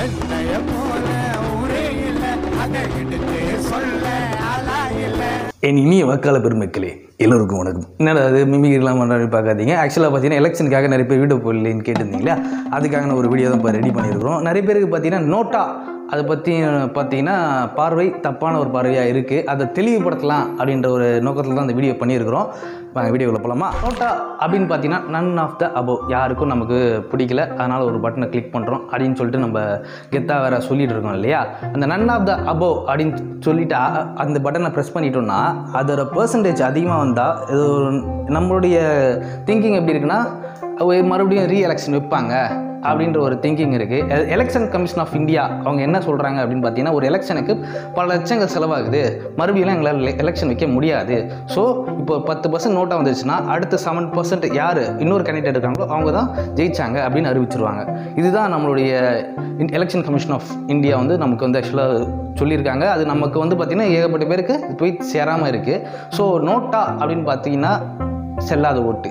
என்னைய போல ஊரே இல்ல அதை எடுத்து சொல்ல ஆளா இல்ல என் இனிய வாக்காள பெருமக்களே எல்லோருக்கும் வணக்கம் என்னடா அது மிமிக்ரிலாம் பண்ணுறாரு பார்க்காதீங்க ஆக்சுவலாக பார்த்தீங்கன்னா எலெக்ஷனுக்காக நிறைய பேர் வீடியோ போடலன்னு கேட்டிருந்தீங்களா அதுக்காக நான் ஒரு வீடியோ தான் இப்போ ரெடி பண்ணியிருக்கிறோம் நிறைய பேருக்கு பார்த்தீங்கன்னா நோட்டா அதை பற்றி பார்த்தீங்கன்னா பார்வை தப்பான ஒரு பார்வையாக இருக்குது அதை தெளிவுபடுத்தலாம் அப்படின்ற ஒரு நோக்கத்தில் தான் அந்த வீடியோ பண்ணியிருக்கிறோம் வாங்க வீடியோவில் போகலாமா நோட்டா அப்படின்னு பார்த்தீங்கன்னா நன் ஆஃப் த அபோவ் யாருக்கும் நமக்கு பிடிக்கல அதனால் ஒரு பட்டனை கிளிக் பண்ணுறோம் அப்படின்னு சொல்லிட்டு நம்ம கெத்தாக வேற சொல்லிட்டு இருக்கோம் இல்லையா அந்த நன் ஆஃப் த அபோவ் அப்படின்னு சொல்லிட்டு அ- அந்த பட்டனை ப்ரெஸ் பண்ணிட்டோம்னா அதோட பர்சன்டேஜ் அதிகமாக வந்தால் இது ஒரு நம்மளுடைய திங்கிங் எப்படி இருக்குன்னா அவங்க மறுபடியும் ரீ எலெக்ஷன் வைப்பாங்க அப்படின்ற ஒரு திங்கிங் இருக்குது எலெக்ஷன் கமிஷன் ஆஃப் இந்தியா அவங்க என்ன சொல்கிறாங்க அப்படின்னு பார்த்தீங்கன்னா ஒரு எலெக்ஷனுக்கு பல லட்சங்கள் செலவாகுது மறுபடியும் எங்களால் எலெக்ஷன் வைக்க முடியாது ஸோ இப்போ பத்து பர்சன்ட் நோட்டாக வந்துச்சுன்னா அடுத்த செவன் பர்சன்ட் யார் இன்னொரு கேண்டிடேட் இருக்காங்களோ அவங்க தான் ஜெயிச்சாங்க அப்படின்னு அறிவிச்சிருவாங்க இதுதான் நம்மளுடைய எலெக்ஷன் கமிஷன் ஆஃப் இந்தியா வந்து நமக்கு வந்து ஆக்சுவலாக சொல்லியிருக்காங்க அது நமக்கு வந்து பார்த்திங்கன்னா ஏகப்பட்ட பேருக்கு போய் சேராமல் இருக்குது ஸோ நோட்டா அப்படின்னு பார்த்தீங்கன்னா செல்லாத ஓட்டு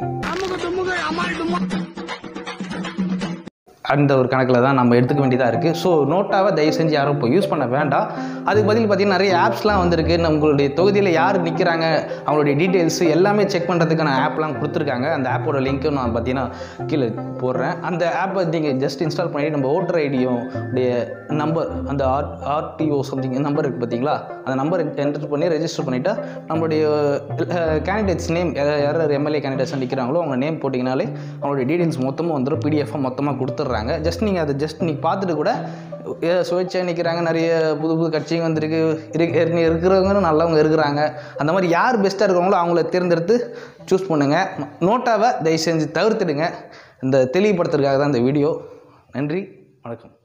அந்த ஒரு கணக்கில் தான் நம்ம எடுத்துக்க வேண்டியதாக இருக்குது ஸோ நோட்டாவை தயவு செஞ்சு யாரும் இப்போ யூஸ் பண்ண வேண்டாம் அதுக்கு பதில் பார்த்தீங்கன்னா நிறைய ஆப்ஸ்லாம் வந்திருக்கு உங்களுடைய தொகுதியில் யார் நிற்கிறாங்க அவங்களுடைய டீட்டெயில்ஸ் எல்லாமே செக் பண்ணுறதுக்கான ஆப்லாம் கொடுத்துருக்காங்க அந்த ஆப்போட லிங்க்கும் நான் பார்த்தீங்கன்னா கீழே போடுறேன் அந்த ஆப்பை நீங்கள் ஜஸ்ட் இன்ஸ்டால் பண்ணிட்டு நம்ம ஓட்டர் ஐடியும் உடைய நம்பர் அந்த ஆர் ஆர்டிஓ சம்திங் நம்பர் இருக்குது பார்த்தீங்களா அந்த நம்பர் என்டர் பண்ணி ரெஜிஸ்டர் பண்ணிவிட்டா நம்மளுடைய கேண்டிடேட்ஸ் நேம் யார் யார் எம்எல்ஏ கேண்டிடேட்ஸ் நிற்கிறாங்களோ அவங்க நேம் போட்டிங்கனாலே அவங்களுடைய டீட்டெயில்ஸ் மொத்தமாக வந்துடும் பிடிஎஃபாக மொத்தமாக கொடுத்துட்றாங்க ஜஸ்ட் நீங்கள் அதை ஜஸ்ட் நீங்கள் பார்த்துட்டு கூட ஏ, சுயேட்சையாக நிற்கிறாங்க நிறைய புது புது கட்சிங்க வந்திருக்கு இரு ஏற்கனவே இருக்கிறவங்களும் நல்லவங்க இருக்கிறாங்க அந்த மாதிரி யார் பெஸ்ட்டாக இருக்கிறவங்களோ அவங்கள தேர்ந்தெடுத்து சூஸ் பண்ணுங்கள் நோட்டாவை தயவு செஞ்சு தவிர்த்துடுங்க இந்த தெளிவுபடுத்துறதுக்காக தான் இந்த வீடியோ நன்றி வணக்கம்